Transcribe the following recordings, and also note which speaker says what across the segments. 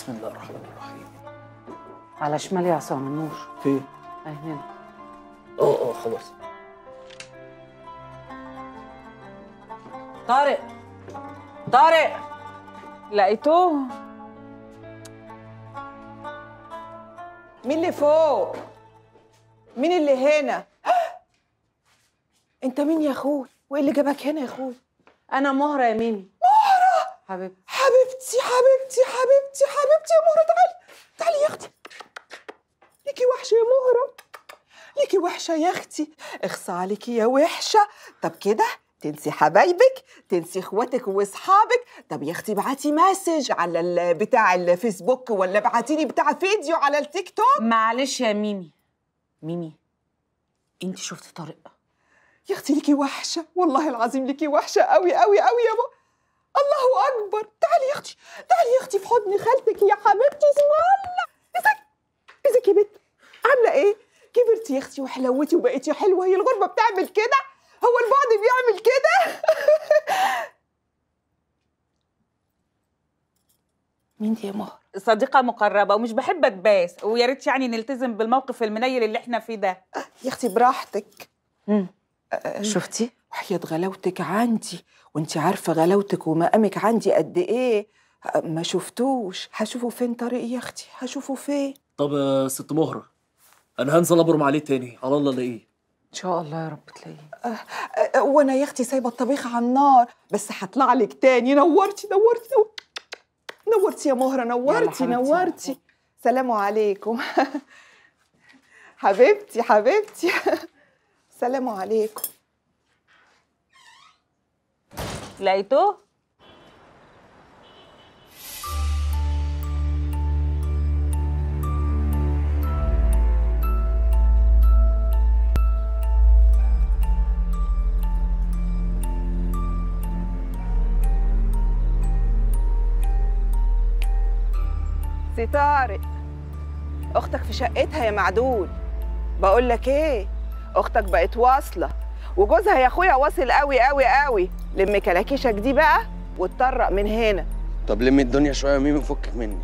Speaker 1: بسم الله الرحمن الرحيم
Speaker 2: على شمال يا عصام النور
Speaker 1: فين؟
Speaker 2: اهي هنا
Speaker 1: اه اه خلاص
Speaker 2: طارق طارق لقيتوه
Speaker 3: مين اللي فوق؟ مين اللي هنا؟ انت مين يا اخوي؟ وايه اللي جابك هنا يا اخوي؟
Speaker 2: انا مهره يا ميمي مهره حبيبتي
Speaker 3: حبيبتي حبيبتي حبيبتي حبيبتي يا مهرة تعالي تعالي يا اختي ليكي وحشة يا مهرة ليكي وحشة يا اختي اخصى عليكي يا وحشة طب كده تنسي حبايبك تنسي اخواتك واصحابك طب يا اختي ابعتي مسج على ال- بتاع الفيسبوك ولا ابعتي لي بتاع فيديو على التيك توك
Speaker 2: معلش يا ميمي ميمي انت شفتي طارق
Speaker 3: يا اختي ليكي وحشه والله العظيم ليكي وحشه قوي قوي قوي يا ماما الله اكبر تعالي يا اختي تعالي يا اختي في حضن خالتك يا حبيبتي اسم الله ازيك ازيك يا بنت عامله ايه كبرتي يا اختي وحلوتي وبقيتي حلوه هي الغربه بتعمل كده هو البعد بيعمل كده مين دي يا مهر
Speaker 2: صديقة مقربة ومش بحب اتباس ويا ريت يعني نلتزم بالموقف المنيل اللي احنا فيه ده
Speaker 3: يا اختي براحتك
Speaker 2: شفتي؟
Speaker 3: وحياة غلاوتك عندي وانت عارفة غلاوتك ومقامك عندي قد ايه ما شفتوش هشوفه فين طريق يا اختي هشوفه فين
Speaker 1: طب يا ست مهرة انا هنزل ابرم عليه تاني على الله الاقيه
Speaker 2: ان شاء الله يا رب تلاقيه
Speaker 3: أه، وانا يا اختي سايبه الطبيخ على النار بس هطلع لك تاني نورتي نورتي نورتي, نورتي يا مهره نورتي
Speaker 2: حبيبتي.
Speaker 3: نورتي سلام عليكم حبيبتي حبيبتي سلام عليكم
Speaker 2: لقيتوه؟
Speaker 3: سي طارق اختك في شقتها يا معدول بقول لك ايه اختك بقت واصله وجوزها يا اخويا واصل قوي قوي قوي لم كلاكيشك دي بقى واتطرق من هنا
Speaker 4: طب لمي الدنيا شويه يا ميمي فكك مني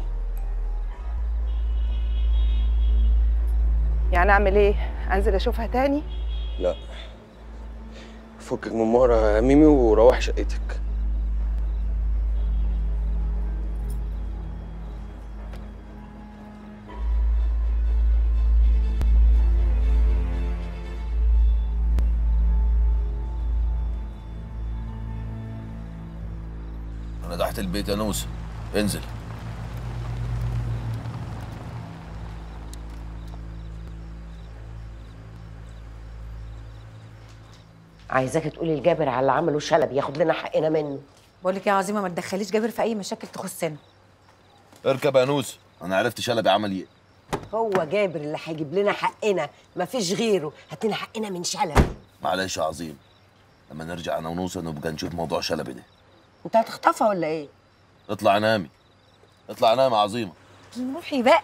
Speaker 3: يعني اعمل ايه انزل اشوفها تاني
Speaker 4: لا فكك من مهرة يا ميمي وروحي شقتك
Speaker 5: انا تحت البيت يا نوسه انزل
Speaker 6: عايزاك تقولي لجابر على اللي عمله شلبي ياخد لنا حقنا منه
Speaker 7: بقول لك يا عظيمه ما تدخليش جابر في اي مشاكل تخصنا
Speaker 5: اركب يا نوسه انا عرفت شلبي عمل ايه
Speaker 6: هو جابر اللي هيجيب لنا حقنا مفيش غيره هات لنا حقنا من شلبي
Speaker 5: معلش يا عظيم لما نرجع انا ونوسه نبقى نشوف موضوع شلبي ده
Speaker 6: انت هتخطفها ولا ايه
Speaker 5: اطلع نامي اطلع نامي يا عظيمه
Speaker 7: روحي بقى